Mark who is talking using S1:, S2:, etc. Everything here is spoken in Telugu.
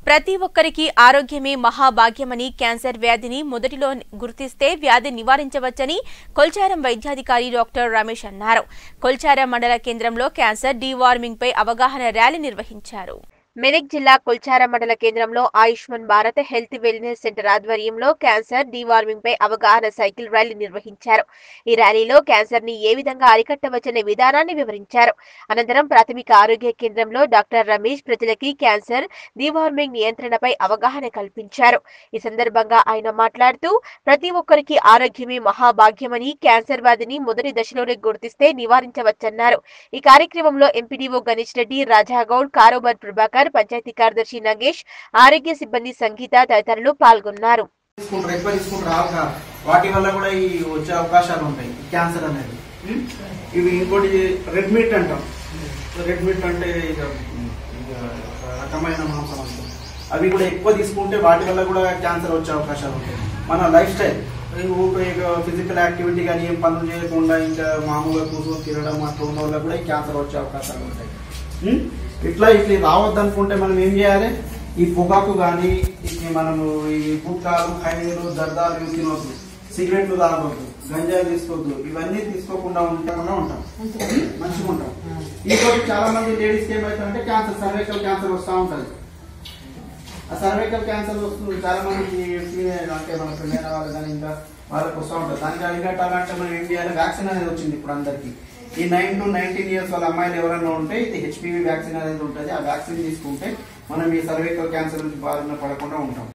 S1: ప్రతి ఒక్కరికి ఆరోగ్యమే మహాభాగ్యమని క్యాన్సర్ వ్యాధిని మొదటిలో గుర్తిస్తే వ్యాధి నివారించవచ్చని కొల్చారం వైద్యాధికారి డాక్టర్ రమేష్ అన్నారు కొల్చారం మండల కేంద్రంలో క్యాన్సర్ డీవార్మింగ్ పై అవగాహన ర్యాలీ నిర్వహించారు మెదక్ జిల్లా కొల్చారం మండల కేంద్రంలో Ayushman Bharat health wellness centre ఆధ్వర్యంలో క్యాన్సర్ డీవార్మింగ్ పై అవగాహన సైకిల్ ర్యాలీ నిర్వహించారు ఈ ర్యాలీలో క్యాన్సర్ ని ఏ విధంగా అరికట్టవచ్చనే విధానాన్ని వివరించారు అనంతరం ప్రాథమిక ఆరోగ్య కేంద్రంలో డాక్టర్ రమేష్ ప్రజలకి క్యాన్సర్ డీవార్మింగ్ నియంత్రణపై అవగాహన కల్పించారు ఈ సందర్భంగా ఆయన మాట్లాడుతూ ప్రతి ఒక్కరికి ఆరోగ్యమే మహాభాగ్యమని క్యాన్సర్ వ్యాధిని మొదటి దశలోనే గుర్తిస్తే నివారించవచ్చన్నారు ఈ కార్యక్రమంలో ఎంపీడీఓ గణేష్ రెడ్డి రాజాగౌడ్ కారోబర్ ప్రభాకర్ పంచాయతీ కార్యదర్శి నగేష్ ఆరోగ్య సిబ్బంది సంగీత తదితరులు పాల్గొన్నారు
S2: తీసుకుంటారు ఎక్కువ తీసుకుంటారు ఆల్కహాల్ వాటి వల్ల కూడా ఈ వచ్చే అవకాశాలు ఉంటాయి ఈ క్యాన్సర్ అనేది ఉం? ఇవి ఇంకోటి రెడ్ మీట్ అంటాం రెడ్ మీట్ అంటే ఇక ఇక రకమైన మాంసం అంటాం అవి కూడా ఎక్కువ తీసుకుంటే వాటి వల్ల కూడా క్యాన్సర్ వచ్చే అవకాశాలు ఉంటాయి మన లైఫ్ స్టైల్ ఫిజికల్ యాక్టివిటీ కానీ ఏం పనులు చేయకుండా ఇంకా మామూలుగా కూర్చొని తినడం అట్లా ఉన్న వల్ల కూడా ఈ క్యాన్సర్ వచ్చే అవకాశాలు ఉంటాయి ఉం? ఇట్లా ఇట్లా రావద్దనుకుంటే మనం ఏం చేయాలి ఈ పొగాకు కానీ ఇట్లా మనము ఈ గుట్కాలు ఖైనీలు జర్దాలు ఇవి తినవద్దు సిగరెట్లు తాగవద్దు గంజాయి తీసుకోవద్దు ఇవన్నీ తీసుకోకుండా ఉండకుండా ఉంటాం మంచిగా ఉంటాం ఇంకోటి చాలా మంది లేడీస్కి ఏమవుతుందంటే క్యాన్సర్ సర్వైకల్ క్యాన్సర్ వస్తూ ఉంటుంది ఆ సర్వైకల్ క్యాన్సర్ వస్తుంది చాలా మందికి female అంటే మన పెళ్ళైన వాళ్ళు కానీ ఇంకా వాళ్ళకి వస్తూ ఉంటుంది దానికి అరికట్టాలంటే మనం ఏం చేయాలి వ్యాక్సిన్ అనేది వచ్చింది ఇప్పుడు అందరికి ఈ నైన్ టు నైన్టీన్ ఇయర్స్ వాళ్ళ అమ్మాయిలు ఎవరైనా ఉంటే ఇది హెచ్పివి వ్యాక్సిన్ అనేది ఉంటుంది ఆ వ్యాక్సిన్ తీసుకుంటే మనం ఈ సర్వైకల్ క్యాన్సర్ నుంచి బారిన పడకుండా ఉంటాం